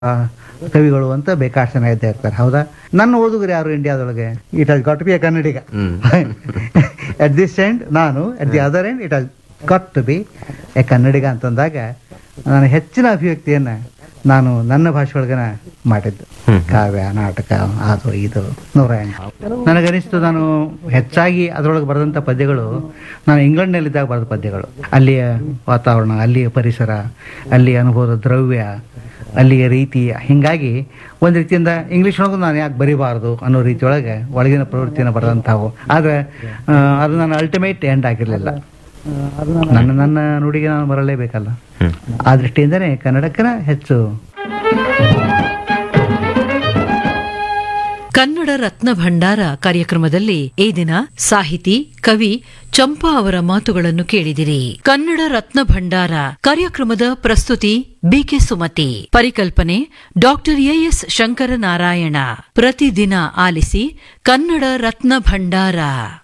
ಆ, ಕವಿಗಳು ಅಂತ ಬೇಕಾಷ್ಟು ಜನ ಇದ್ದೇ ಇರ್ತಾರೆ ಹೌದಾ ನನ್ನ ಓದುಗರು ಯಾರು ಇಂಡಿಯಾದೊಳಗೆ it has got be a Kannadiga at this end ನಾನು at the other end it has got to be a Kannadiga ಅಂತಂದಾಗ ನಾನು ಹೆಚ್ಚಿನ ಅಭಿವ್ಯಕ್ತಿಯನ್ನ ನಾನು ನನ್ನ ಭಾಷೆ ಒಳಗನ ಮಾಡಿದ್ದು ಕಾವ್ಯ ನಾಟಕ ಅದು ಇದು ನೂರ ಎಂಟು ನನಗನಿಸ್ತು ನಾನು ಹೆಚ್ಚಾಗಿ ಅದರೊಳಗೆ ಬರೆದಂಥ ಪದ್ಯಗಳು ನಾನು ಇಂಗ್ಲೆಂಡ್ನಲ್ಲಿದ್ದಾಗ ಬರೆದ ಪದ್ಯಗಳು ಅಲ್ಲಿಯ ವಾತಾವರಣ ಅಲ್ಲಿಯ ಪರಿಸರ ಅಲ್ಲಿಯ ಅನುಭವದ ದ್ರವ್ಯ ಅಲ್ಲಿಯ ರೀತಿ ಹಿಂಗಾಗಿ ಒಂದು ರೀತಿಯಿಂದ ಇಂಗ್ಲೀಷ್ ಒಳಗೂ ನಾನು ಯಾಕೆ ಬರಿಬಾರ್ದು ಅನ್ನೋ ರೀತಿಯೊಳಗೆ ಒಳಗಿನ ಪ್ರವೃತ್ತಿಯನ್ನು ಬರೆದಂಥವು ಆದರೆ ಆ, ಅದು ನನ್ನ ಅಲ್ಟಿಮೇಟ್ ಎಂಡ್ ಆಗಿರಲಿಲ್ಲ ನನ್ನ ನನ್ನ ನುಡಿಗೆ ನಾನು ಬರಲೇಬೇಕಲ್ಲ ಆ ದೃಷ್ಟಿಯಿಂದನೇ ಕನ್ನಡಕ್ಕನ ಹೆಚ್ಚು ಕನ್ನಡ ರತ್ನ ಭಂಡಾರ ಕಾರ್ಯಕ್ರಮದಲ್ಲಿ ಈ ದಿನ ಸಾಹಿತಿ ಕವಿ ಚಂಪಾ ಅವರ ಮಾತುಗಳನ್ನು ಕೇಳಿದಿರಿ ಕನ್ನಡ ರತ್ನ ಭಂಡಾರ ಕಾರ್ಯಕ್ರಮದ ಪ್ರಸ್ತುತಿ ಬಿಕೆ ಸುಮತಿ ಪರಿಕಲ್ಪನೆ ಡಾಕ್ಟರ್ ಎಎಸ್ ಶಂಕರನಾರಾಯಣ ಪ್ರತಿದಿನ ಆಲಿಸಿ ಕನ್ನಡ ರತ್ನ ಭಂಡಾರ